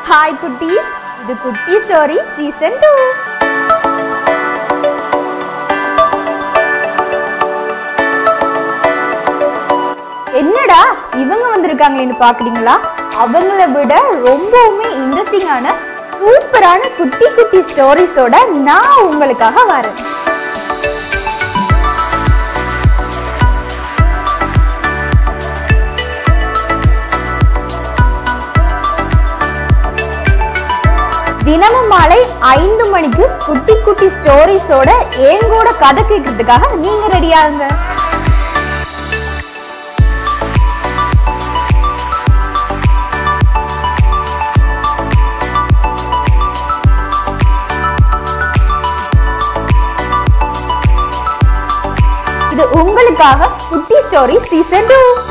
hi குட்டீஸ் இது குட்டி ஸ்டோரி சீசன் டூ என்னடா இவங்க வந்திருக்காங்களேன்னு பாக்குறீங்களா அவங்கள விட ரொம்பவுமே இன்ட்ரெஸ்டிங்கான சூப்பரான குட்டி குட்டி ஸ்டோரிஸோட நான் உங்களுக்காக வரேன் தினமும் மாலை ஐந்து மணிக்கு குட்டி குட்டி ஸ்டோரிஸோட எங்கூட கதை கேட்கறதுக்காக நீங்க ரெடியாகுங்க இது உங்களுக்காக குட்டி ஸ்டோரி சீசன் டூ